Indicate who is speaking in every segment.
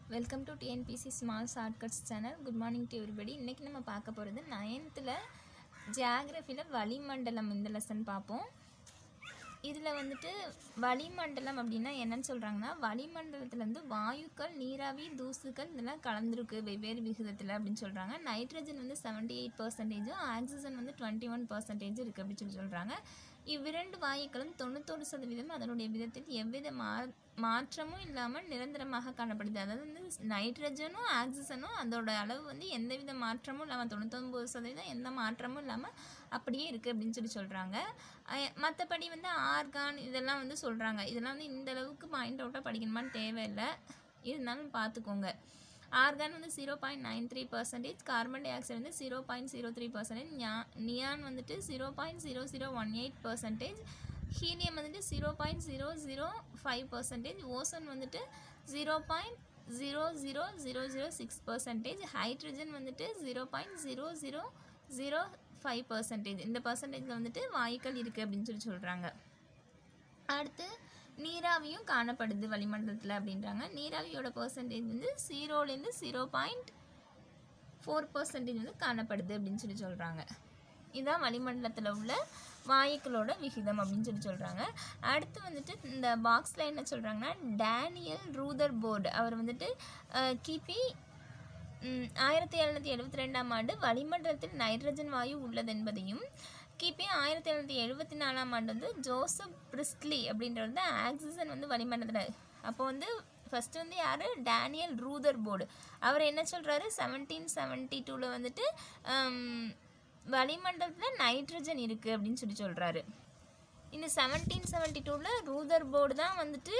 Speaker 1: welcome to TNPSC small shortcuts channel good morning to everybody இன்றைக்கி நம்ம பார்க்க போகிறது நைன்த்தில் ஜியாகிரஃபியில் வளிமண்டலம் இந்த லெசன் பார்ப்போம் இதில் வந்துட்டு வளிமண்டலம் அப்படின்னா என்னன்னு சொல்கிறாங்கன்னா வளிமண்டலத்தில் வந்து வாயுக்கள் நீராவி தூசுக்கள் இதெல்லாம் கலந்துருக்கு வெவ்வேறு விகிதத்தில் அப்படின்னு சொல்கிறாங்க நைட்ரஜன் வந்து செவன்டி எயிட் பர்சன்டேஜும் ஆக்சிஜன் வந்து டுவெண்ட்டி ஒன் பர்சன்டேஜ் இருக்குது அப்படின்னு சொல்லி சொல்கிறாங்க இவ்விரண்டு வாயுக்களும் தொண்ணூத்தோரு சதவீதம் அதனுடைய விதத்தில் எவ்வித மா மாற்றமும் இல்லாமல் நிரந்தரமாக காணப்படுது அதாவது வந்து நைட்ரஜனும் ஆக்சிஜனும் அதோட அளவு வந்து எந்தவித மாற்றமும் இல்லாமல் தொண்ணூத்தொம்பது சதவீதம் எந்த மாற்றமும் இல்லாமல் அப்படியே இருக்குது அப்படின்னு சொல்லி சொல்கிறாங்க மற்றபடி வந்து ஆர்கான் இதெல்லாம் வந்து சொல்கிறாங்க இதெல்லாம் வந்து இந்த அளவுக்கு பாயிண்ட் அவுட்டாக படிக்கணுமான்னு தேவையில்லை இருந்தாலும் பார்த்துக்கோங்க ஆர்கான் வந்து zero point nine three percentage carbon dioxide வந்து zero point zero three percentage neon வந்துட்டு zero point zero zero one eight percentage helium வந்துட்டு zero point zero zero five percentage ozone வந்துட்டு zero point zero zero zero zero six percentage hydrogen வந்துட்டு zero point zero zero zero five percentage இந்த பர்சன்டேஜில் வந்துட்டு வாயுக்கள் இருக்குது அப்படின்னு சொல்லி சொல்கிறாங்க அடுத்து நீராவியும் காணப்படுது வளிமண்டலத்தில் அப்படின்றாங்க நீராவியோட பர்சன்டேஜ் வந்து ஜீரோலேருந்து ஜீரோ பாயிண்ட் ஃபோர் பர்சன்டேஜ் வந்து காணப்படுது அப்படின்னு சொல்லி சொல்கிறாங்க இதுதான் வளிமண்டலத்தில் உள்ள வாயுக்களோட விகிதம் அப்படின்னு சொல்லி சொல்கிறாங்க அடுத்து வந்துட்டு இந்த பாக்ஸில் என்ன சொல்கிறாங்கன்னா டேனியல் ரூதர் போர்டு அவர் வந்துட்டு கிபி ஆயிரத்தி எழுநூற்றி எழுபத்தி ரெண்டாம் ஆண்டு வளிமண்டலத்தில் நைட்ரஜன் வாயு உள்ளது என்பதையும் கிபி ஆயிரத்தி எழுநூற்றி எழுபத்தி நாலாம் ஆண்டு வந்து ஜோசப் பிரிஸ்ட்லி அப்படின்றது வந்து ஆக்சிஜன் வந்து வளிமண்டலத்தில் அப்போ வந்து ஃபஸ்ட்டு வந்து யார் டேனியல் ரூதர் போர்டு அவர் என்ன சொல்கிறாரு செவன்டீன் செவன்ட்டி டூவில் வந்துட்டு வளிமண்டலத்தில் நைட்ரஜன் இருக்குது அப்படின்னு சொல்லி சொல்கிறாரு இந்த செவன்டீன் செவன்ட்டி டூவில் ரூதர் போர்டு தான் வந்துட்டு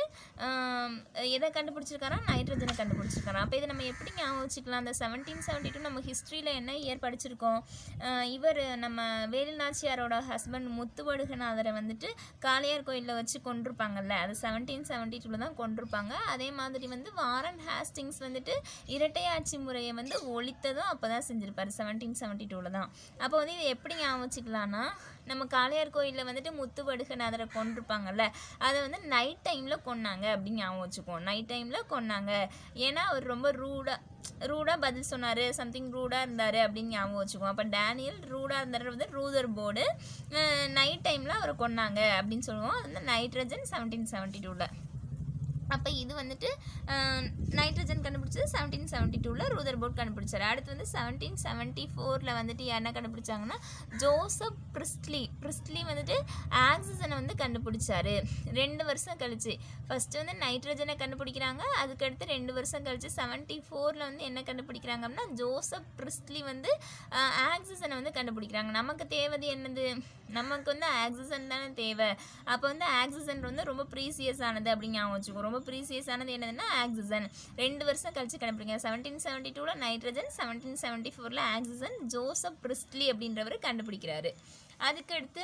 Speaker 1: எதை கண்டுபிடிச்சிருக்காரா நைட்ரஜனை கண்டுபிடிச்சிருக்காரா அப்போ இதை நம்ம எப்படி ஞாபகம் வச்சுக்கலாம் அந்த செவன்டீன் செவன்ட்டி டூ நம்ம ஹிஸ்ட்ரியில் என்ன இயர் படிச்சிருக்கோம் இவர் நம்ம வேலுநாச்சியாரோட ஹஸ்பண்ட் முத்துவடுகநாதரை வந்துட்டு காளையார் கோயிலில் வச்சு கொண்டிருப்பாங்கல்ல அது செவன்டீன் செவன்ட்டி டூவில் தான் கொண்டிருப்பாங்க அதே மாதிரி வந்து வாரன் ஹேஸ்டிங்ஸ் வந்துட்டு இரட்டை ஆட்சி முறையை வந்து ஒழித்ததும் அப்போ தான் செஞ்சுருப்பார் செவன்டீன் செவன்ட்டி டூவில் தான் அப்போ வந்து இதை எப்படி ஞாபகம் வச்சுக்கலான்னா நம்ம காளையார் கோயிலில் வந்துட்டு முத்துவடுகநாதரை கொண்டிருப்பாங்கல்ல அதை வந்து நைட் டைமில் கொன்னாங்க அப்படின்னு ஞாபகம் வச்சுக்குவோம் நைட் டைமில் கொன்னாங்க ஏன்னா அவர் ரொம்ப ரூடாக ரூடாக பதில் சொன்னார் சம்திங் ரூடாக இருந்தார் அப்படின்னு ஞாபகம் வச்சுக்குவோம் அப்போ டேனியல் ரூடாக இருந்தார் வந்து ரூதர் போர்டு நைட் டைமில் அவர் கொன்னாங்க அப்படின்னு சொல்லுவோம் அது வந்து நைட்ரஜன் செவன்டீன் செவன்ட்டி டூவில் அப்போ இது வந்துட்டு நைட்ரஜன் கண்டுபிடிச்சது செவன்டீன் செவன்ட்டி டூவில் ரூதர் போர்ட் கண்டுபிடிச்சார் அடுத்து வந்து செவன்டீன் செவன்ட்டி ஃபோரில் வந்துட்டு என்ன கண்டுபிடிச்சாங்கன்னா ஜோசப் பிரிஸ்ட்லி பிரிஸ்ட்லி வந்துட்டு ஆக்சிஜனை வந்து கண்டுபிடிச்சாரு ரெண்டு வருஷம் கழிச்சு ஃபஸ்ட்டு வந்து நைட்ரஜனை கண்டுபிடிக்கிறாங்க அதுக்கடுத்து ரெண்டு வருஷம் கழிச்சு செவன்ட்டி ஃபோரில் வந்து என்ன கண்டுபிடிக்கிறாங்க அப்படின்னா ஜோசப் பிரிஸ்ட்லி வந்து ஆக்சிஜனை வந்து கண்டுபிடிக்கிறாங்க நமக்கு தேவது என்னது நமக்கு வந்து ஆக்சிஜன் தானே தேவை அப்போ வந்து ஆக்சிஜன் வந்து ரொம்ப ப்ரீசியஸ் ஆனது அப்படின்னு ஞாபகம் வச்சுக்கோ ரொம்ப ப்ரீசியஸ் ஆனது என்னதுன்னா ஆக்சிஜன் ரெண்டு வருஷம் கழிச்சு கண்டுபிடிங்க செவன்டீன் செவன்ட்டி டூவில் நைட்ரஜன் செவன்டீன் செவன்ட்டி ஃபோரில் ஆக்சிஜன் ஜோசப் பிரிஸ்ட்லி அப்படின்றவர் கண்டுபிடிக்கிறாரு அதுக்கடுத்து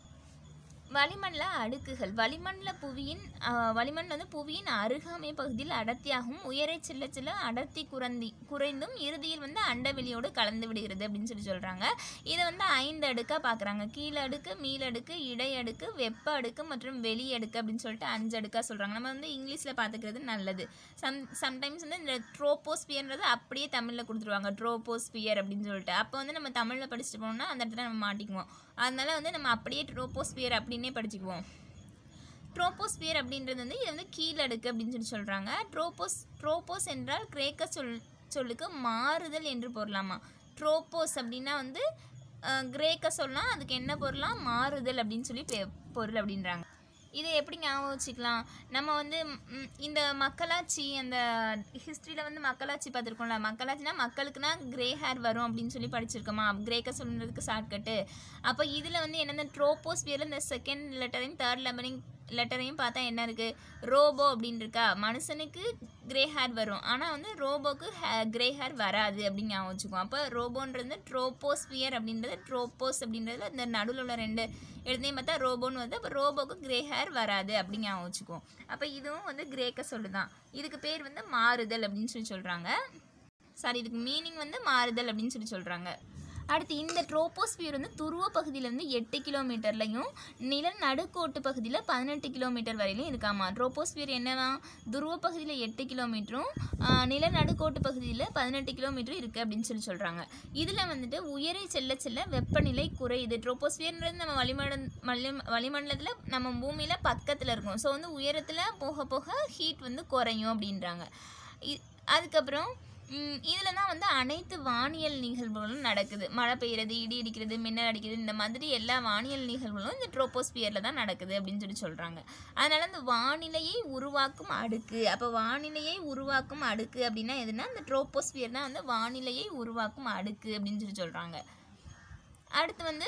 Speaker 1: வளிமண்டல அடுக்குகள் வளிமண்டல புவியின் வளிமண்டலம் வந்து புவியின் அருகாமை பகுதியில் அடர்த்தியாகவும் உயரை செல்ல செல்ல அடர்த்தி குறைந்தி குறைந்தும் இறுதியில் வந்து அண்டவெளியோடு கலந்து விடுகிறது அப்படின்னு சொல்லி சொல்கிறாங்க இதை வந்து ஐந்து அடுக்காக பார்க்குறாங்க கீழ் அடுக்கு மீள் அடுக்கு இடை அடுக்கு வெப்ப அடுக்கு மற்றும் வெளி அடுக்கு அப்படின்னு சொல்லிட்டு அஞ்சு அடுக்காக சொல்கிறாங்க நம்ம வந்து இங்கிலீஷில் பார்த்துக்கிறது நல்லது சம் சம்டைம்ஸ் வந்து இந்த ட்ரோபோஸ்பியர்ன்றது அப்படியே தமிழில் கொடுத்துருவாங்க ட்ரோபோஸ்பியர் அப்படின்னு சொல்லிட்டு அப்போ வந்து நம்ம தமிழில் படிச்சுட்டு போனோம்னா அந்த இடத்துல நம்ம மாட்டிக்குவோம் அதனால வந்து நம்ம அப்படியே ட்ரோபோஸ்பியர் அப்படின்னே படிச்சுக்குவோம் ட்ரோபோஸ்பியர் அப்படின்றது வந்து இது வந்து கீழடுக்கு அப்படின்னு சொல்லி சொல்கிறாங்க ட்ரோபோஸ் ட்ரோபோஸ் என்றால் கிரேக்க சொல் சொல்லுக்கு மாறுதல் என்று பொருளாமா ட்ரோபோஸ் அப்படின்னா வந்து கிரேக்க சொல்லலாம் அதுக்கு என்ன பொருளாம் மாறுதல் அப்படின்னு சொல்லி பொருள் அப்படின்றாங்க இதை எப்படி ஞாபகம் வச்சுக்கலாம் நம்ம வந்து இந்த மக்களாட்சி அந்த ஹிஸ்ட்ரியில் வந்து மக்களாட்சி பார்த்துருக்கோம்ல மக்களாட்சினா மக்களுக்குனா கிரே ஹேர் வரும் அப்படின்னு சொல்லி படிச்சிருக்கோமா கிரேக்க சொல்லுறதுக்கு ஷார்ட்கட்டு அப்போ இதில் வந்து என்னென்ன ட்ரோபோஸ்பியரில் இந்த செகண்ட் லெட்டரையும் தேர்ட் லெவலிங் லெட்டரையும் பார்த்தா என்ன இருக்குது ரோபோ அப்படின்னு இருக்கா மனுஷனுக்கு கிரே ஹேர் வரும் ஆனால் வந்து ரோபோக்கு ஹே கிரே ஹேர் வராது அப்படின்னு ஞாபகம் வச்சுக்குவோம் அப்போ ரோபோன்றது ட்ரோபோஸ்பியர் அப்படின்றது ட்ரோப்போஸ் அப்படின்றதுல இந்த நடுவில் உள்ள ரெண்டு எழுதையும் பார்த்தா ரோபோன்னு வருது அப்போ ரோபோக்கு கிரே ஹேர் வராது அப்படின்னு ஞாபகம் வச்சுக்குவோம் அப்போ இதுவும் வந்து கிரேக்க சொல்லு தான் இதுக்கு பேர் வந்து மாறுதல் அப்படின்னு சொல்லி சொல்கிறாங்க சாரி இதுக்கு மீனிங் வந்து மாறுதல் அப்படின்னு சொல்லி சொல்கிறாங்க அடுத்து இந்த ட்ரோபோஸ்பியர் வந்து துருவ பகுதியிலேருந்து எட்டு கிலோமீட்டர்லையும் நில நடுக்கோட்டு பகுதியில் பதினெட்டு கிலோமீட்டர் வரையிலும் இருக்காமா ட்ரோபோஸ்பியர் என்னவா துருவ பகுதியில் எட்டு கிலோமீட்டரும் ஆஹ், நில நடுக்கோட்டு பகுதியில் பதினெட்டு கிலோமீட்டரும் இருக்குது அப்படின்னு சொல்லி சொல்கிறாங்க இதில் வந்துட்டு உயரை செல்ல செல்ல வெப்பநிலை குறையுது ட்ரோபோஸ்பியர்ன்றது நம்ம வளிமண்டல வளி வளிமண்டலத்தில் நம்ம பூமியில் பக்கத்தில் இருக்கும் ஸோ வந்து உயரத்தில் போக போக ஹீட் வந்து குறையும் அப்படின்றாங்க இ- அதுக்கப்புறம் இதில் தான் வந்து அனைத்து வானியல் நிகழ்வுகளும் நடக்குது மழை பெய்யுறது இடி இடிக்கிறது மின்னல் அடிக்கிறது இந்த மாதிரி எல்லா வானியல் நிகழ்வுகளும் இந்த ட்ரோபோஸ்பியரில் தான் நடக்குது அப்படின்னு சொல்லி சொல்கிறாங்க அதனால் இந்த வானிலையை உருவாக்கும் அடுக்கு அப்போ வானிலையை உருவாக்கும் அடுக்கு அப்படின்னா எதுனா இந்த ட்ரோபோஸ்பியர் தான் வந்து வானிலையை உருவாக்கும் அடுக்கு அப்படின்னு சொல்லி சொல்கிறாங்க அடுத்து வந்து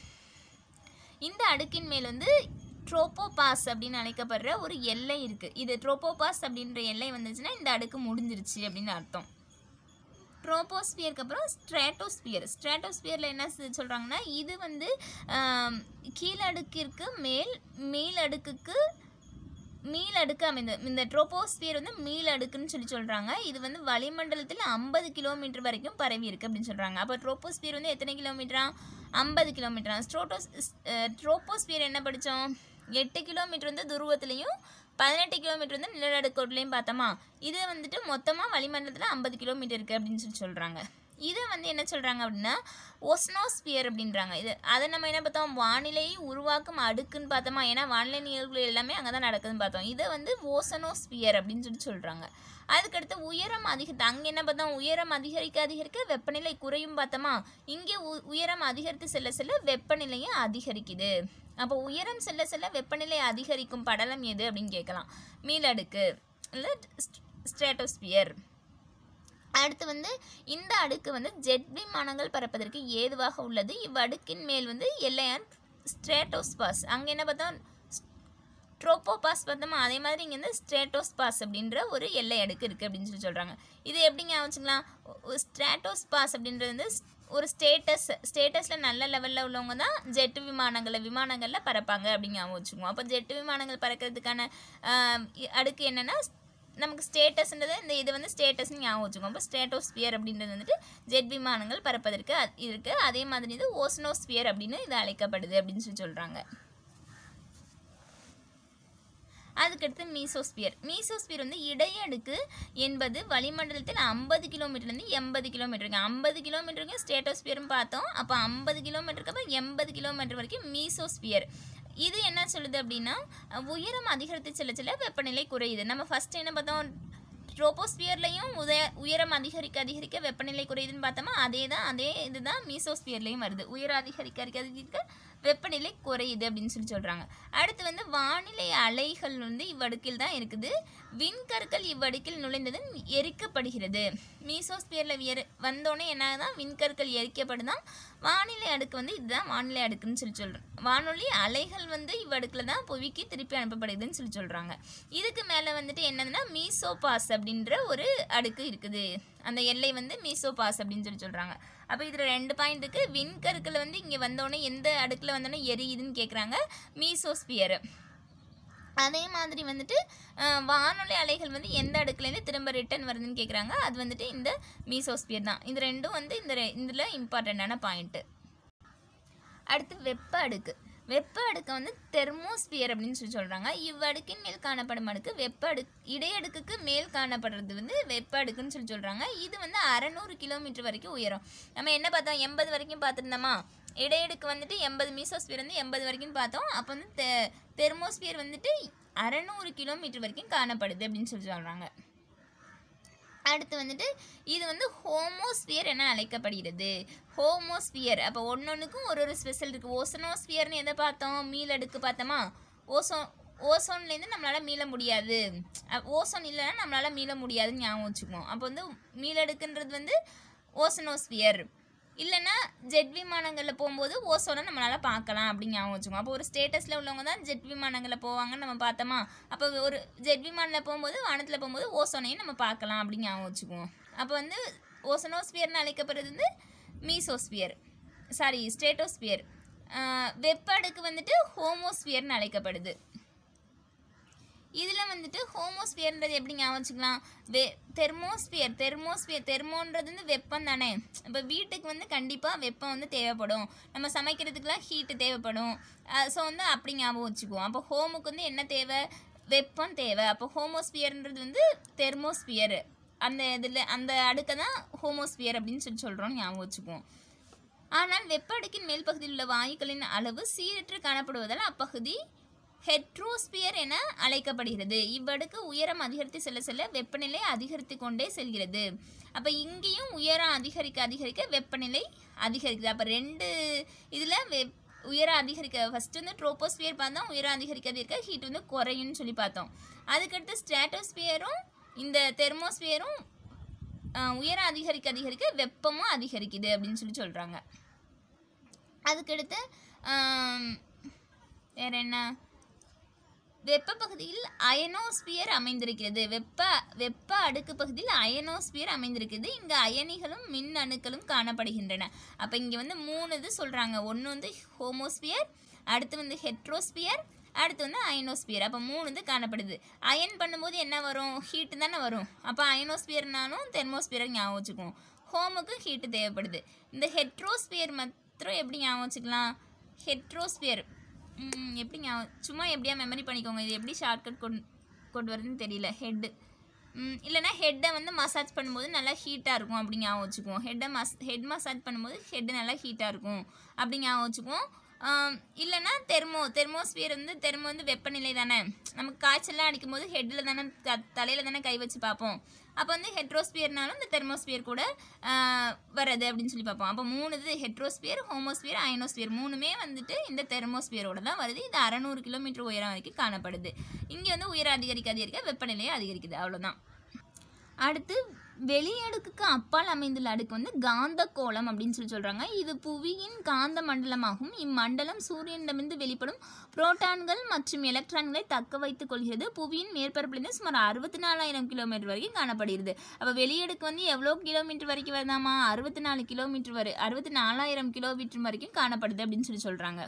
Speaker 1: இந்த அடுக்கின் மேல் வந்து ட்ரோபோபாஸ் அப்படின்னு அழைக்கப்படுற ஒரு எல்லை இருக்குது இது ட்ரோபோபாஸ் அப்படின்ற எல்லை வந்துச்சுன்னா இந்த அடுக்கு முடிஞ்சிருச்சு அப்படின்னு அர்த்தம் ட்ரோபோஸ்பியருக்கு அப்புறம் ஸ்ட்ராட்டோஸ்பியர் ஸ்ட்ராட்டோஸ்பியரில் என்ன செ- சொல்றாங்கன்னா இது வந்து ஆம், கீழடுக்கிற்கு மேல் மேல் அடுக்குக்கு மீள் அடுக்கு அமைந்த இந்த ட்ரோபோஸ்பியர் வந்து மீள் அடுக்குன்னு சொல்லி சொல்கிறாங்க இது வந்து வளிமண்டலத்தில் ஐம்பது கிலோமீட்டர் வரைக்கும் பரவி இருக்கு அப்படின்னு சொல்கிறாங்க அப்போ ட்ரோபோஸ்பியர் வந்து எத்தனை கிலோமீட்டரா ஐம்பது கிலோமீட்டரா ஸ்ட்ரோட்டோஸ் ட்ரோபோஸ்பியர் என்ன படித்தோம் எட்டு கிலோமீட்டர் வந்து துருவத்துலேயும் பதினெட்டு கிலோமீட்டர் வந்து நிலநடுக்கோட்லையும் பார்த்தோமா இது வந்துட்டு மொத்தமாக வளிமண்டலத்தில் ஐம்பது கிலோமீட்டர் இருக்குது அப்படின்னு சொல்லி சொல்கிறாங்க இதை வந்து என்ன சொல்கிறாங்க அப்படின்னா ஒஸ்னோஸ்பியர் அப்படின்றாங்க இது அதை நம்ம என்ன பார்த்தோம் வானிலை உருவாக்கும் அடுக்குன்னு பார்த்தோமா ஏன்னா வானிலை நிகழ்வுகள் எல்லாமே அங்கே தான் நடக்குதுன்னு பார்த்தோம் இதை வந்து ஓசனோஸ்பியர் அப்படின்னு சொல்லி சொல்கிறாங்க அதுக்கடுத்து உயரம் அதிகரித்து அங்கே என்ன பார்த்தோம் உயரம் அதிகரிக்க அதிகரிக்க வெப்பநிலை குறையும் பார்த்தோமா இங்கே உ உயரம் அதிகரித்து செல்ல செல்ல வெப்பநிலையும் அதிகரிக்குது அப்போ உயரம் செல்ல செல்ல வெப்பநிலை அதிகரிக்கும் படலம் எது அப்படின்னு கேட்கலாம் மீளடுக்கு இல்லை ஸ்ட்ராட்டோஸ்பியர் அடுத்து வந்து இந்த அடுக்கு வந்து ஜெட் விமானங்கள் பறப்பதற்கு ஏதுவாக உள்ளது இவ்வடுக்கின் மேல் வந்து எல்லையான் ஸ்ட்ரேட்டோஸ்பாஸ் அங்கே என்ன பார்த்தோம் ட்ரோப்போபாஸ் பார்த்தோமா அதே மாதிரி இங்கே வந்து ஸ்ட்ரேட்டோஸ்பாஸ் அப்படின்ற ஒரு எல்லை அடுக்கு இருக்குது அப்படின்னு சொல்லி சொல்கிறாங்க இது எப்படிங்க வச்சுக்கலாம் ஸ்ட்ராட்டோஸ்பாஸ் அப்படின்றது வந்து ஒரு ஸ்டேட்டஸ் ஸ்டேட்டஸில் நல்ல லெவலில் உள்ளவங்க தான் ஜெட் விமானங்களில் விமானங்களில் பறப்பாங்க அப்படிங்க ஞாபகம் வச்சுக்குவோம் அப்போ ஜெட் விமானங்கள் பறக்கிறதுக்கான ஆஹ், இ- அடுக்கு என்னென்னா நமக்கு ஸ்டேட்டஸ்ன்றது இந்த இது வந்து ஸ்டேட்டஸ்னு ஞாபகம் வச்சுக்கோம் இப்போ ஸ்டேட்டோஸ்பியர் அப்படின்றது வந்துட்டு ஜெட் விமானங்கள் பறப்பதற்கு அது இருக்குது அதே மாதிரி இது ஓசனோஸ்பியர் அப்படின்னு இது அழைக்கப்படுது அப்படின்னு சொல்லி சொல்கிறாங்க அதுக்கடுத்து மீசோஸ்பியர் மீசோஸ்பியர் வந்து இடையடுக்கு என்பது வளிமண்டலத்தில் ஐம்பது கிலோமீட்டர்லேருந்து எண்பது கிலோமீட்டருக்கு ஐம்பது கிலோமீட்டருக்கு ஸ்டேட்டோஸ்பியரும் பார்த்தோம் அப்போ ஐம்பது கிலோமீட்டருக்கு அப்புறம் எண்பது கிலோமீட்டர் வரைக்கும் மீசோஸ்பியர் இது என்ன சொல்லுது அப்படின்னா அஹ், உயரம் அதிகரித்து செல்ல செல்ல வெப்பநிலை குறையுது நம்ம ஃபர்ஸ்ட் என்ன பார்த்தோம் ட்ரோபோஸ்பியர்லையும் உதய உயரம் அதிகரிக்க அதிகரிக்க வெப்பநிலை குறையுதுன்னு பார்த்தோமா அதே தான் அதே இதுதான் மீசோஸ்பியர்லையும் வருது உயரம் அதிகரிக்க அதிகரிக்க அதிகரிக்க வெப்பநிலை குறையுது அப்படின்னு சொல்லி சொல்கிறாங்க அடுத்து வந்து வானிலை அலைகள் வந்து இவ்வடுக்கில் தான் இருக்குது விண்கற்கள் இவ்வடுக்கில் நுழைந்ததும் எரிக்கப்படுகிறது மீசோஸ்பியரில் வியர் வந்தோடனே என்னதான் விண்கற்கள் எரிக்கப்படுதான் வானிலை அடுக்கு வந்து இதுதான் வானிலை அடுக்குன்னு சொல்லி சொல்கிறோம் வானொலி அலைகள் வந்து இவ்வடுக்கில் தான் புவிக்கு திருப்பி அனுப்பப்படுதுன்னு சொல்லி சொல்கிறாங்க இதுக்கு மேலே வந்துட்டு என்னதுன்னா மீசோபாஸ் அப்படின்ற ஒரு அடுக்கு இருக்குது அந்த எல்லை வந்து மீசோபாஸ் அப்படின்னு சொல்லி சொல்கிறாங்க அப்போ இதில் ரெண்டு பாயிண்ட்டுக்கு விண்கற்கள் வந்து இங்கே வந்தோடனே எந்த அடுக்கில் வந்தோடனே எரியுதுன்னு கேட்குறாங்க மீசோஸ்பியர் அதே மாதிரி வந்துட்டு அஹ், வானொலி அலைகள் வந்து எந்த அடுக்குலேருந்து திரும்ப ரிட்டர்ன் வருதுன்னு கேட்குறாங்க அது வந்துட்டு இந்த மீசோஸ்பியர் தான் இது ரெண்டும் வந்து இந்த இதில் இம்பார்ட்டண்ட்டான பாயிண்ட்டு அடுத்து வெப்ப அடுக்கு வெப்ப அடுக்கை வந்து தெர்மோஸ்பியர் அப்படின்னு சொல்லி சொல்கிறாங்க இவ்வடுக்கின் மேல் காணப்படும் அடுக்கு வெப்ப அடுக்கு இடையடுக்குக்கு மேல் காணப்படுறது வந்து வெப்ப அடுக்குன்னு சொல்லி சொல்கிறாங்க இது வந்து அறநூறு கிலோமீட்டர் வரைக்கும் உயரம் நம்ம என்ன பார்த்தோம் எண்பது வரைக்கும் பார்த்துருந்தோமா இடையடுக்கு வந்துட்டு எண்பது மீசோஸ்பியர் வந்து எண்பது வரைக்கும் பார்த்தோம் அப்போ வந்து தெ தெர்மோஸ்பியர் வந்துட்டு அறநூறு கிலோமீட்டர் வரைக்கும் காணப்படுது அப்படின்னு சொல்லி சொல்கிறாங்க அடுத்து வந்துட்டு இது வந்து ஹோமோஸ்பியர் என அழைக்கப்படுகிறது ஹோமோஸ்பியர் அப்போ ஒன்னொன்றுக்கும் ஒரு ஒரு ஸ்பெஷல் இருக்குது ஓசனோஸ்பியர்னு எதை பார்த்தோம் மீளடுக்கு பார்த்தோமா ஓசோன் ஓசோன்லேருந்து நம்மளால் மீள முடியாது அஹ் ஓசோன் இல்லைன்னா நம்மளால் மீள முடியாதுன்னு ஞாபகம் வச்சுக்குவோம் அப்போ வந்து மீளடுக்குன்றது வந்து ஓசனோஸ்பியர் இல்லைன்னா ஜெட் விமானங்களில் போகும்போது ஓசோனை நம்மளால் பார்க்கலாம் அப்படின்னு ஞாபகம் வச்சுக்கோம் அப்போ ஒரு ஸ்டேட்டஸில் உள்ளவங்க தான் ஜெட் விமானங்களில் போவாங்கன்னு நம்ம பார்த்தோமா அப்போ ஒரு ஜெட் விமானில் போகும்போது வானத்தில் போகும்போது ஓசோனையும் நம்ம பார்க்கலாம் அப்படின்னு ஞாபகம் வச்சுக்குவோம் அப்போ வந்து ஓசனோஸ்பியர்னு அழைக்கப்படுறது வந்து மீசோஸ்பியர் சாரி ஸ்டேட்டோஸ்பியர் வெப்ப அடுக்கு வந்துட்டு ஹோமோஸ்பியர்னு அழைக்கப்படுது இதில் வந்துட்டு ஹோமோஸ்பியர்ன்றது எப்படி ஞாபகம் வச்சுக்கலாம் வெ தெர்மோஸ்பியர் தெர்மோஸ்பியர் தெர்மோன்றது வந்து வெப்பம் தானே இப்போ வீட்டுக்கு வந்து கண்டிப்பாக வெப்பம் வந்து தேவைப்படும் நம்ம சமைக்கிறதுக்குலாம் ஹீட்டு தேவைப்படும் ஸோ வந்து அப்படி ஞாபகம் வச்சுக்குவோம் அப்போ ஹோமுக்கு வந்து என்ன தேவை வெப்பம் தேவை அப்போ ஹோமோஸ்பியர்ன்றது வந்து தெர்மோஸ்பியர் அந்த இதில் அந்த அடுக்கை தான் ஹோமோஸ்பியர் அப்படின்னு சொல்லி சொல்கிறோம்னு ஞாபகம் வச்சுக்குவோம் ஆனால் வெப்ப அடுக்கின் மேல் பகுதியில் உள்ள வாயுக்களின் அளவு சீரற்று காணப்படுவதால் அப்பகுதி ஹெட்ரோஸ்பியர் என அழைக்கப்படுகிறது இவ்வடுக்கு உயரம் அதிகரித்து செல்ல செல்ல வெப்பநிலை அதிகரித்து கொண்டே செல்கிறது அப்போ இங்கேயும் உயரம் அதிகரிக்க அதிகரிக்க வெப்பநிலை அதிகரிக்குது அப்போ ரெண்டு இதில் வெப் உயரம் அதிகரிக்க ஃபஸ்ட்டு வந்து ட்ரோபோஸ்பியர் பார்த்தோம் உயரம் அதிகரிக்க அதிகரிக்க ஹீட் வந்து குறையும்னு சொல்லி பார்த்தோம் அதுக்கடுத்து ஸ்ட்ராட்டோஸ்பியரும் இந்த தெர்மோஸ்பியரும் ஆஹ், உயரம் அதிகரிக்க அதிகரிக்க வெப்பமும் அதிகரிக்குது அப்படின்னு சொல்லி சொல்கிறாங்க அதுக்கடுத்து ஆம், வேற என்ன வெப்ப பகுதியில் அயனோஸ்பியர் அமைந்திருக்கிறது வெப்ப வெப்ப அடுக்கு பகுதியில் அயனோஸ்பியர் அமைந்திருக்கிறது இங்கு அயனிகளும் மின் அணுக்களும் காணப்படுகின்றன அப்போ இங்கே வந்து மூணு இது சொல்கிறாங்க ஒன்று வந்து ஹோமோஸ்பியர் அடுத்து வந்து ஹெட்ரோஸ்பியர் அடுத்து வந்து அயனோஸ்பியர் அப்போ மூணு இது காணப்படுது அயன் பண்ணும்போது என்ன வரும் ஹீட்டு தானே வரும் அப்போ அயனோஸ்பியர்னாலும் தெர்மோஸ்பியரை ஞாபகம் வச்சுக்குவோம் ஹோமுக்கு ஹீட்டு தேவைப்படுது இந்த ஹெட்ரோஸ்பியர் மாத்திரம் எப்படி ஞாபகம் வச்சுக்கலாம் ஹெட்ரோஸ்பியர் ம், எப்படி ஞாபகம் சும்மா எப்படியா மெமரி பண்ணிக்கோங்க இது எப்படி ஷார்ட்கட் கொண்டு கொண்டு வருதுன்னு தெரியல ஹெட்டு இல்லைனா ஹெட்டை வந்து மசாஜ் பண்ணும்போது நல்லா ஹீட்டாக இருக்கும் அப்படி ஞாபகம் வச்சுக்குவோம் ஹெட்டை மஸ் ஹெட் மசாஜ் பண்ணும்போது ஹெட்டு நல்லா ஹீட்டாக இருக்கும் அப்படி ஞாபகம் வச்சுக்குவோம் ஆம், இல்லைன்னா தெர்மோ தெர்மோஸ்பியர் வந்து தெர்மோ வந்து வெப்பநிலை தானே நமக்கு காய்ச்சல்லாம் அடிக்கும் போது ஹெட்டில் தானே த தலையில் தானே கை வச்சு பார்ப்போம் அப்போ வந்து ஹெட்ரோஸ்பியர்னாலும் இந்த தெர்மோஸ்பியர் கூட ஆ, வருது அப்படின்னு சொல்லி பார்ப்போம் அப்போ மூணு இது ஹெட்ரோஸ்பியர் ஹோமோஸ்பியர் அயனோஸ்பியர் மூணுமே வந்துட்டு இந்த தெர்மோஸ்பியரோட தான் வருது இது அறநூறு கிலோமீட்டர் உயரம் வரைக்கும் காணப்படுது இங்கே வந்து உயரம் அதிகரிக்க அதிகரிக்க வெப்பநிலையும் அதிகரிக்குது அவ்வளோதான் அடுத்து வெளியடுக்குக்கு அப்பால் அமைந்துள்ள அடுக்கு வந்து காந்த கோளம் அப்படின்னு சொல்லி சொல்கிறாங்க இது புவியின் காந்த மண்டலமாகும் இம்மண்டலம் சூரியனிடமிருந்து வெளிப்படும் புரோட்டான்கள் மற்றும் எலக்ட்ரான்களை தக்க வைத்துக் கொள்கிறது புவியின் மேற்பரப்பிலிருந்து சுமார் அறுபத்தி நாலாயிரம் கிலோமீட்டர் வரைக்கும் காணப்படுகிறது அப்போ வெளியடுக்கு வந்து எவ்வளோ கிலோமீட்டர் வரைக்கும் வருதாமா அறுபத்தி நாலு கிலோமீட்டர் வரை அறுபத்தி நாலாயிரம் கிலோமீட்டர் வரைக்கும் காணப்படுது அப்படின்னு சொல்லி சொல்கிறாங்க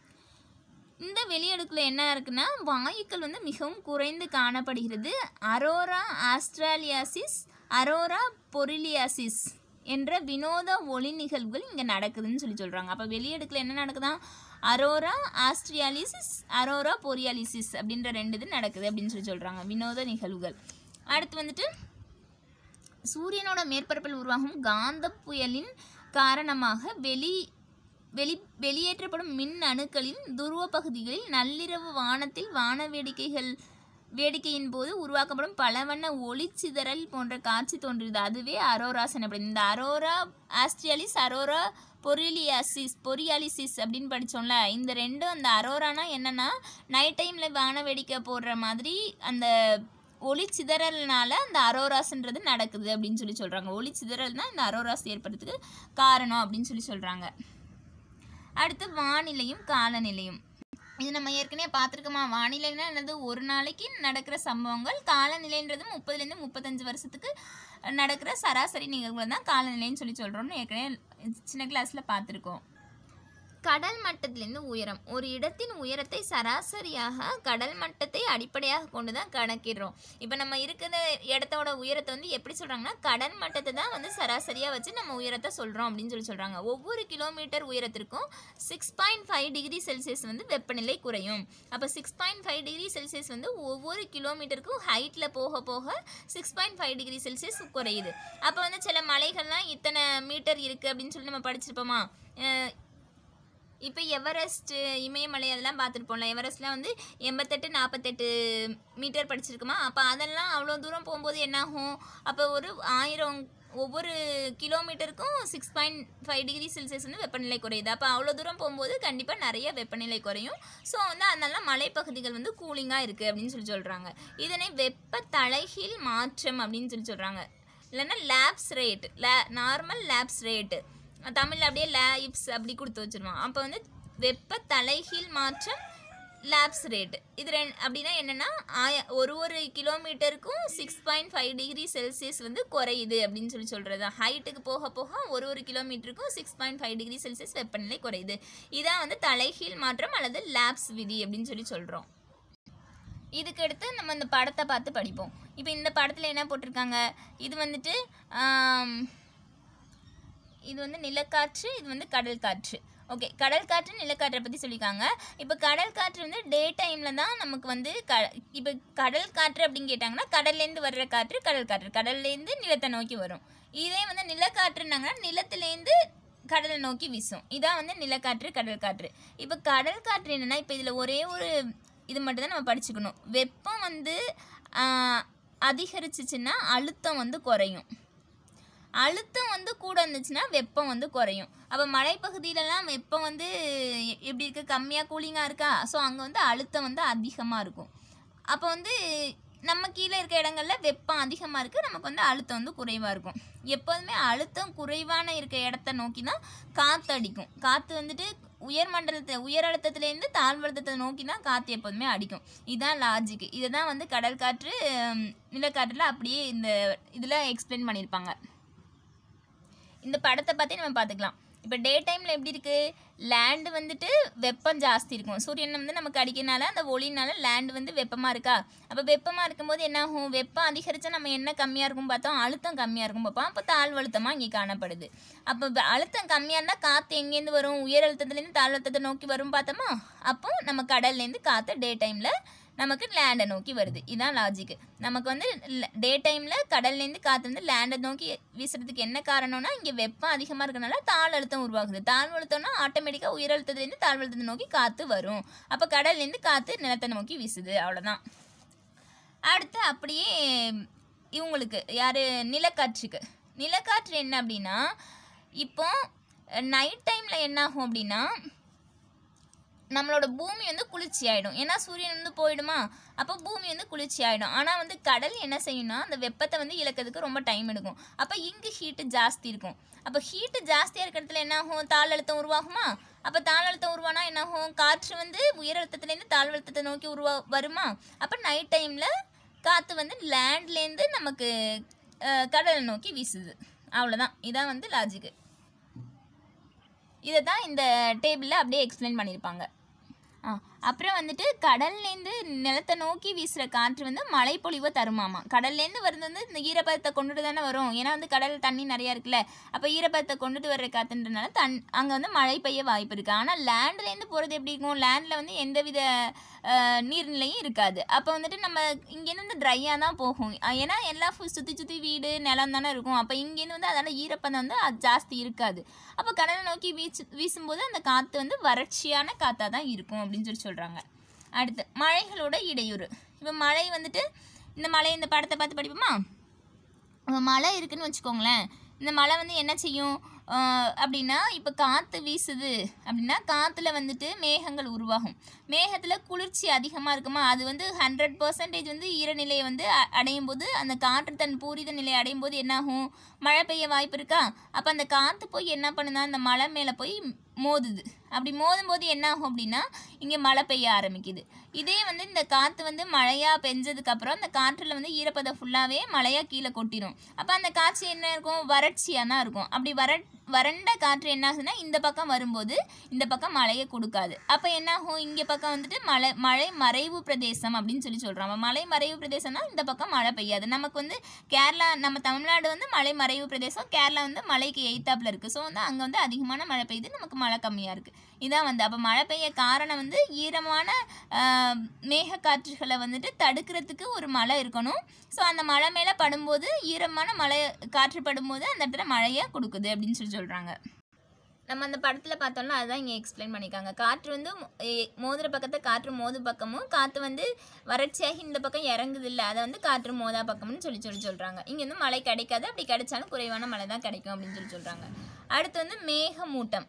Speaker 1: இந்த வெளியடுக்கில் என்ன இருக்குன்னா வாயுக்கள் வந்து மிகவும் குறைந்து காணப்படுகிறது அரோரா ஆஸ்ட்ராலியாசிஸ் அரோரா பொரிலியாசிஸ் என்ற வினோத ஒளி நிகழ்வுகள் இங்கே நடக்குதுன்னு சொல்லி சொல்கிறாங்க அப்போ வெளியடுக்கில் என்ன நடக்குதா அரோரா ஆஸ்ட்ரியாலிசிஸ் அரோரா பொரியாலிசிஸ் அப்படின்ற ரெண்டு இது நடக்குது அப்படின்னு சொல்லி சொல்கிறாங்க வினோத நிகழ்வுகள் அடுத்து வந்துட்டு சூரியனோட மேற்பரப்பில் உருவாகும் காந்த புயலின் காரணமாக வெளி வெளி வெளியேற்றப்படும் மின் அணுக்களின் துருவ பகுதிகளில் நள்ளிரவு வானத்தில் வான வேடிக்கைகள் வேடிக்கையின் போது உருவாக்கப்படும் பலவண்ண ஒளிச்சிதறல் போன்ற காட்சி தோன்றுகிறது அதுவே அரோராஸ் எனப்படும் இந்த அரோரா ஆஸ்ட்ரியாலிஸ் அரோரா பொரிலியாசிஸ் பொரியாலிசிஸ் அப்படின்னு படித்தோம்ல இந்த ரெண்டும் அந்த அரோரானா என்னன்னா நைட் டைமில் வான வேடிக்கை போடுற மாதிரி அந்த ஒளி சிதறல்னால அந்த அரோராஸ்ன்றது நடக்குது அப்படின்னு சொல்லி சொல்கிறாங்க ஒளி சிதறல் தான் இந்த அரோராஸ் ஏற்படுறதுக்கு காரணம் அப்படின்னு சொல்லி சொல்கிறாங்க அடுத்து வானிலையும் காலநிலையும் இது நம்ம ஏற்கனவே பார்த்துருக்கோமா வானிலைனா என்னது ஒரு நாளைக்கு நடக்கிற சம்பவங்கள் காலநிலைன்றது முப்பதுலேருந்து முப்பத்தஞ்சு வருஷத்துக்கு நடக்கிற சராசரி நிகழ்வுகள் தான் காலநிலைன்னு சொல்லி சொல்கிறோம்னு ஏற்கனவே சின்ன கிளாஸில் பார்த்துருக்கோம் கடல் மட்டத்திலிருந்து உயரம் ஒரு இடத்தின் உயரத்தை சராசரியாக கடல் மட்டத்தை அடிப்படையாக கொண்டு தான் கணக்கிடுறோம் இப்போ நம்ம இருக்கிற இடத்தோட உயரத்தை வந்து எப்படி சொல்கிறாங்கன்னா கடல் மட்டத்தை தான் வந்து சராசரியாக வச்சு நம்ம உயரத்தை சொல்கிறோம் அப்படின்னு சொல்லி சொல்கிறாங்க ஒவ்வொரு கிலோமீட்டர் உயரத்திற்கும் six point five degree Celsius வந்து வெப்பநிலை குறையும் அப்போ six point five degree Celsius வந்து ஒவ்வொரு கிலோமீட்டருக்கும் ஹைட்டில் போக போக six point five degree Celsius குறையுது அப்போ வந்து சில மலைகள்லாம் இத்தனை மீட்டர் இருக்குது அப்படின்னு சொல்லி நம்ம படிச்சிருப்போமா அஹ் இப்போ எவரெஸ்ட் இமயமலை அதெல்லாம் பார்த்துருப்போம்ல எவரெஸ்ட்லாம் வந்து எண்பத்தெட்டு நாற்பத்தெட்டு மீட்டர் படிச்சிருக்குமா அப்போ அதெல்லாம் அவ்வளோ தூரம் போகும்போது என்னாகும் அப்போ ஒரு ஆயிரம் ஒவ்வொரு கிலோமீட்டருக்கும் six point five degree Celsius வந்து வெப்பநிலை குறையுது அப்போ அவ்வளோ தூரம் போகும்போது கண்டிப்பாக நிறைய வெப்பநிலை குறையும் ஸோ வந்து அதனால மலைப்பகுதிகள் வந்து கூலிங்காக இருக்குது அப்படின்னு சொல்லி சொல்கிறாங்க இதனை வெப்ப தலைகீழ் மாற்றம் அப்படின்னு சொல்லி சொல்கிறாங்க இல்லைன்னா லேப்ஸ் ரேட் லே நார்மல் லேப்ஸ் ரேட்டு தமிழில் அப்படியே லேப்ஸ் அப்படி கொடுத்து வச்சிருவான் அப்போ வந்து வெப்ப தலைகீழ் மாற்றம் லேப்ஸ் ரேட் இது ரெண்டு அப்படின்னா என்னென்னா ஆய ஒரு ஒரு கிலோமீட்டருக்கும் six point five degree Celsius வந்து குறையுது அப்படின்னு சொல்லி சொல்கிறது ஹைட்டுக்கு போக போக ஒரு ஒரு கிலோமீட்டருக்கும் six point five degree Celsius வெப்பநிலை குறையுது இதான் வந்து தலைகீழ் மாற்றம் அல்லது லேப்ஸ் விதி அப்படின்னு சொல்லி சொல்கிறோம் இதுக்கு அடுத்து நம்ம இந்த படத்தை பார்த்து படிப்போம் இப்போ இந்த படத்தில் என்ன போட்டிருக்காங்க இது வந்துட்டு ஆம், இது வந்து நிலக்காற்று இது வந்து கடல் காற்று ஓகே கடல் காற்று நிலக்காற்றை பற்றி சொல்லியிருக்காங்க இப்போ கடல் காற்று வந்து டே டைமில் தான் நமக்கு வந்து க இப்போ கடல் காற்று அப்படின்னு கேட்டாங்கன்னா கடல்லேருந்து வர்ற காற்று கடல் காற்று கடல்லேருந்து நிலத்தை நோக்கி வரும் இதே வந்து நிலக்காற்றுனாங்கன்னா நிலத்துலேருந்து கடலை நோக்கி வீசும் இதான் வந்து நிலக்காற்று கடல் காற்று இப்போ கடல் காற்று என்னன்னா இப்போ இதில் ஒரே ஒரு இது மட்டும் தான் நம்ம படிச்சுக்கணும் வெப்பம் வந்து ஆஹ், அதிகரிச்சிச்சுன்னா அழுத்தம் வந்து குறையும் அழுத்தம் வந்து கூட இருந்துச்சுன்னா வெப்பம் வந்து குறையும் அப்போ மலைப்பகுதியிலலாம் வெப்பம் வந்து எ- எப்படி இருக்குது கம்மியாக கூலிங்காக இருக்கா ஸோ அங்கே வந்து அழுத்தம் வந்து அதிகமாக இருக்கும் அப்போ வந்து நம்ம கீழே இருக்க இடங்கள்ல வெப்பம் அதிகமாக இருக்குது நமக்கு வந்து அழுத்தம் வந்து குறைவாக இருக்கும் எப்போதுமே அழுத்தம் குறைவான இருக்க இடத்த நோக்கி தான் காற்று அடிக்கும் காற்று வந்துட்டு உயர் மண்டலத்தை உயர் அழுத்தத்துலேருந்து தாழ்வழுத்தத்தை நோக்கி தான் காற்று எப்போதுமே அடிக்கும் இதுதான் லாஜிக் இதை தான் வந்து கடல் காற்று ஹம், நிலக்காற்றில் அப்படியே இந்த இதில் எக்ஸ்பிளைன் பண்ணியிருப்பாங்க இந்த படத்தை பற்றி நம்ம பார்த்துக்கலாம் இப்போ டே டைமில் எப்படி இருக்குது லேண்டு வந்துட்டு வெப்பம் ஜாஸ்தி இருக்கும் சூரியன் வந்து நமக்கு அடிக்கிறனால அந்த ஒளினால லேண்டு வந்து வெப்பமாக இருக்கா அப்போ வெப்பமாக இருக்கும்போது என்ன ஆகும் வெப்பம் அதிகரித்தா நம்ம என்ன கம்மியாக இருக்கும் பார்த்தோம் அழுத்தம் கம்மியாக இருக்கும் பார்ப்போம் அப்போ தாழ்வழுத்தமாக இங்கே காணப்படுது அப்போ வெ- அழுத்தம் கம்மியாக இருந்தால் காற்று எங்கேருந்து வரும் உயர் அழுத்தத்துலேருந்து தாழ்வழுத்தத்தை நோக்கி வரும் பார்த்தோமா அப்போ நம்ம கடல்லேருந்து காற்று டே டைமில் நமக்கு லேண்டை நோக்கி வருது இதுதான் லாஜிக் நமக்கு வந்து டே டைமில் கடல்லேருந்து காற்று வந்து லேண்டை நோக்கி வீசுறதுக்கு என்ன காரணம்னா இங்கே வெப்பம் அதிகமாக இருக்கனால தாழ் அழுத்தம் உருவாகுது தாழ் அழுத்தம்னா ஆட்டோமேட்டிக்காக உயர் அழுத்தத்துலேருந்து தாழ் அழுத்தத்தை நோக்கி காற்று வரும் அப்போ கடல்லேருந்து காற்று நிலத்தை நோக்கி வீசுது அவ்வளோதான் அடுத்து அப்படியே இவங்களுக்கு யார் நிலக்காற்றுக்கு நிலக்காற்று என்ன அப்படின்னா இப்போ நைட் டைமில் என்ன ஆகும் அப்படின்னா நம்மளோட பூமி வந்து குளிர்ச்சி ஆகிடும் ஏன்னா சூரியன் வந்து போயிடுமா அப்போ பூமி வந்து குளிர்ச்சி ஆகிடும் ஆனால் வந்து கடல் என்ன செய்யும்னா அந்த வெப்பத்தை வந்து இழக்கிறதுக்கு ரொம்ப டைம் எடுக்கும் அப்போ இங்கே ஹீட்டு ஜாஸ்தி இருக்கும் அப்போ ஹீட்டு ஜாஸ்தியாக இருக்கிற இடத்துல என்ன ஆகும் தாழ் அழுத்தம் உருவாகுமா அப்போ தாழ் அழுத்தம் உருவானா என்ன ஆகும் காற்று வந்து உயர் அழுத்தத்துலேருந்து தாழ் அழுத்தத்தை நோக்கி உருவா வருமா அப்போ நைட் டைமில் காற்று வந்து லேண்ட்லேருந்து நமக்கு அஹ், கடலை நோக்கி வீசுது அவ்வளோதான் இதான் வந்து லாஜிக்கு இதை தான் இந்த டேபிளில் அப்படியே எக்ஸ்பிளைன் பண்ணியிருப்பாங்க ஆ அப்புறம் வந்துட்டு கடல்லேருந்து நிலத்தை நோக்கி வீசுகிற காற்று வந்து மழைப்பொழிவை தருமாமா கடல்லேருந்து வருது வந்து இந்த ஈரப்பதத்தை கொண்டுட்டு தானே வரும் ஏன்னா வந்து கடல் தண்ணி நிறையா இருக்குல்ல அப்போ ஈரப்பதத்தை கொண்டுட்டு வர்ற காற்றுன்றனால தன் அங்கே வந்து மழை பெய்ய வாய்ப்பு இருக்குது ஆனால் லேண்ட்லேருந்து போகிறது எப்படி இருக்கும் லேண்டில் வந்து எந்தவித அஹ், நீர்நிலையும் இருக்காது அப்போ வந்துட்டு நம்ம இங்கேருந்து ட்ரையாக தான் போகும் அஹ் ஏன்னா எல்லாம் ஃபுல் சுற்றி சுற்றி வீடு நிலம் தானே இருக்கும் அப்போ இங்கேருந்து வந்து அதனால் ஈரப்பதம் வந்து அது ஜாஸ்தி இருக்காது அப்போ கடலை நோக்கி வீச்சு வீசும்போது அந்த காற்று வந்து வறட்சியான காற்றாக தான் இருக்கும் அப்படின்னு சொல்லி சொல்கிறாங்க அடுத்து மழைகளோட இடையூறு இப்போ மழை வந்துட்டு இந்த மழை இந்த படத்தை பார்த்து படிப்போமா இப்போ மழை இருக்குன்னு வச்சுக்கோங்களேன் இந்த மழை வந்து என்ன செய்யும் ஆஹ் அப்படின்னா இப்போ காற்று வீசுது அப்படின்னா காற்றுல வந்துட்டு மேகங்கள் உருவாகும் மேகத்தில் குளிர்ச்சி அதிகமாக இருக்குமா அது வந்து ஹண்ட்ரட் பர்சன்டேஜ் வந்து ஈரநிலையை வந்து அ- அடையும் போது அந்த காற்று தன் பூரித நிலையை அடையும் போது என்னாகும் மழை பெய்ய வாய்ப்பு இருக்கா அப்போ அந்த காற்று போய் என்ன பண்ணுனா அந்த மலை மேலே போய் மோதுது அப்படி மோதும் போது என்ன ஆகும் அப்படின்னா இங்கே மழை பெய்ய ஆரம்பிக்குது இதே வந்து இந்த காற்று வந்து மழையாக பெஞ்சதுக்கப்புறம் அந்த காற்றில் வந்து ஈரப்பதம் ஃபுல்லாகவே மழையாக கீழே கொட்டிடும் அப்போ அந்த காற்று என்ன இருக்கும் வறட்சியாக தான் இருக்கும் அப்படி வர வறண்ட காற்று என்ன ஆகுதுன்னா இந்த பக்கம் வரும்போது இந்த பக்கம் மழையை கொடுக்காது அப்போ என்ன ஆகும் இங்கே பக்கம் வந்துட்டு மழை மழை மறைவு பிரதேசம் அப்படின்னு சொல்லி சொல்கிறோம் மழை மறைவு பிரதேசம்னா இந்த பக்கம் மழை பெய்யாது நமக்கு வந்து கேரளா நம்ம தமிழ்நாடு வந்து மலை மறைவு பிரதேசம் கேரளா வந்து மலைக்கு எய்த்தாப்பில் இருக்குது ஸோ வந்து அங்கே வந்து அதிகமான மழை பெய்யுது நமக்கு மழை கம்மியாக இருக்குது இதான் வந்து அப்போ மழை பெய்ய காரணம் வந்து ஈரமான ஆஹ், மேகக்காற்றுகளை வந்துட்டு தடுக்கிறதுக்கு ஒரு மழை இருக்கணும் ஸோ அந்த மழை மேலே படும்போது ஈரமான மழை காற்று படும்போது அந்த இடத்துல மழையை கொடுக்குது அப்படின்னு சொல்லி சொல்கிறாங்க நம்ம அந்த படத்தில் பார்த்தோம்னா அதுதான் இங்கே எக்ஸ்பிளைன் பண்ணியிருக்காங்க காற்று வந்து மோ- எ- மோதுற பக்கத்தை காற்று மோது பக்கமும் காற்று வந்து வறட்சியாகி இந்த பக்கம் இறங்குது இல்லை அதை வந்து காற்று மோதா பக்கம்னு சொல்லி சொல்லி சொல்கிறாங்க இங்கே வந்து மழை கிடைக்காது அப்படி கிடைச்சாலும் குறைவான மழை தான் கிடைக்கும் அப்படின்னு சொல்லி சொல்கிறாங்க அடுத்து வந்து மேகமூட்டம்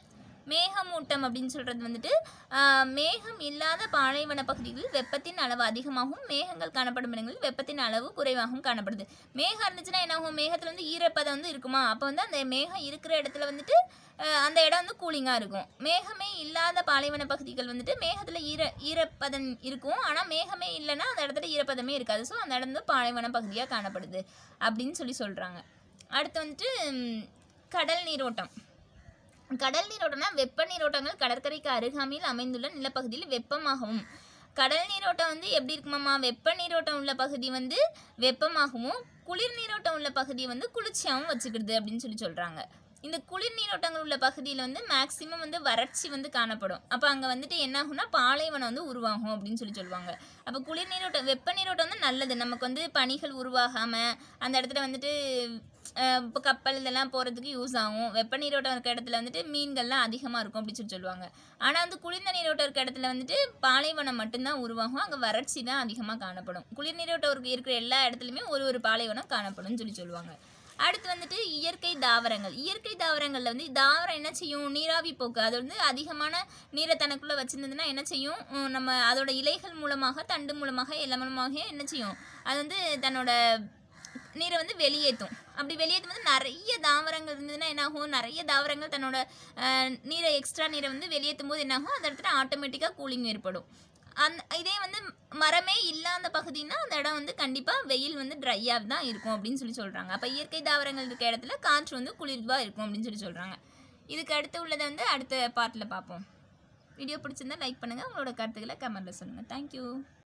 Speaker 1: மேகமூட்டம் அப்படின்னு சொல்கிறது வந்துட்டு ஆஹ், மேகம் இல்லாத பாலைவன பகுதிகளில் வெப்பத்தின் அளவு அதிகமாகவும் மேகங்கள் காணப்படும் இடங்களில் வெப்பத்தின் அளவு குறைவாகவும் காணப்படுது மேகம் இருந்துச்சுன்னா என்ன ஆகும் மேகத்தில் வந்து ஈரப்பதம் வந்து இருக்குமா அப்போ வந்து அந்த மேகம் இருக்கிற இடத்துல வந்துட்டு ஆஹ், அந்த இடம் வந்து கூலிங்காக இருக்கும் மேகமே இல்லாத பாலைவன பகுதிகள் வந்துட்டு மேகத்தில் ஈர ஈரப்பதம் இருக்கும் ஆனால் மேகமே இல்லைன்னா அந்த இடத்துல ஈரப்பதமே இருக்காது ஸோ அந்த இடம் வந்து பாலைவன பகுதியாக காணப்படுது அப்படின்னு சொல்லி சொல்கிறாங்க அடுத்து வந்துட்டு ம், கடல் நீரோட்டம் கடல் நீரோட்டம்னா வெப்ப நீரோட்டங்கள் கடற்கரைக்கு அருகாமையில் அமைந்துள்ள நிலப்பகுதியில் வெப்பமாகவும் கடல் நீரோட்டம் வந்து எப்படி இருக்குமாம்மா வெப்ப நீரோட்டம் உள்ள பகுதி வந்து வெப்பமாகவும் குளிர் நீரோட்டம் உள்ள பகுதி வந்து குளிர்ச்சியாகவும் வச்சுக்கிடுது அப்படின்னு சொல்லி சொல்கிறாங்க இந்த குளிர் நீரோட்டங்கள் உள்ள பகுதியில் வந்து மேக்சிமம் வந்து வறட்சி வந்து காணப்படும் அப்போ அங்கே வந்துட்டு என்ன ஆகும்னா பாலைவனம் வந்து உருவாகும் அப்படின்னு சொல்லி சொல்லுவாங்க அப்போ குளிர் நீரோட்டம் வெப்ப நீரோட்டம் வந்து நல்லது நமக்கு வந்து பனிகள் உருவாகாமல் அந்த இடத்துல வந்துட்டு இப்போ கப்பல் இதெல்லாம் போகிறதுக்கு யூஸ் ஆகும் வெப்ப நீரோட்டம் இருக்க இடத்துல வந்துட்டு மீன்கள்லாம் அதிகமாக இருக்கும் அப்படின்னு சொல்லி சொல்லுவாங்க ஆனால் வந்து குளிர்ந்த நீரோட்டம் இருக்க இடத்துல வந்துட்டு பாலைவனம் மட்டும்தான் உருவாகும் அங்கே வறட்சி தான் அதிகமாக காணப்படும் குளிர் நீரோட்டம் இருக்க- இருக்கிற எல்லா இடத்துலையுமே ஒரு ஒரு பாலைவனம் காணப்படும்னு சொல்லி சொல்லுவாங்க அடுத்து வந்துட்டு இயற்கை தாவரங்கள் இயற்கை தாவரங்களில் வந்து தாவரம் என்ன செய்யும் நீராவி போக்கு அது வந்து அதிகமான நீரை தனக்குள்ளே வச்சிருந்ததுன்னா என்ன செய்யும் உம், நம்ம அதோட இலைகள் மூலமாக தண்டு மூலமாக எல்லா மூலமாக என்ன செய்யும் அது வந்து தன்னோட நீரை வந்து வெளியேற்றும் அப்படி வெளியேற்றும் போது நிறைய தாவரங்கள் இருந்ததுன்னா என்னாகும் நிறைய தாவரங்கள் தன்னோட அஹ், நீரை எக்ஸ்ட்ரா நீரை வந்து வெளியேற்றும் போது என்னாகும் அந்த இடத்துல ஆட்டோமேட்டிக்காக கூலிங் ஏற்படும் அந் இதே வந்து மரமே இல்லாத பகுதின்னா அந்த இடம் வந்து கண்டிப்பாக வெயில் வந்து ட்ரையாக தான் இருக்கும் அப்படின்னு சொல்லி சொல்கிறாங்க அப்போ இயற்கை தாவரங்கள் இருக்க இடத்துல காற்று வந்து குளிர்வாக இருக்கும் அப்படின்னு சொல்லி சொல்கிறாங்க இதுக்கு அடுத்து உள்ளதை வந்து அடுத்த பார்ட்டில் பார்ப்போம் வீடியோ பிடிச்சிருந்தா லைக் பண்ணுங்கள் உங்களோட கருத்துக்களை கமெண்ட்டில் சொல்லுங்கள் தேங்க்யூ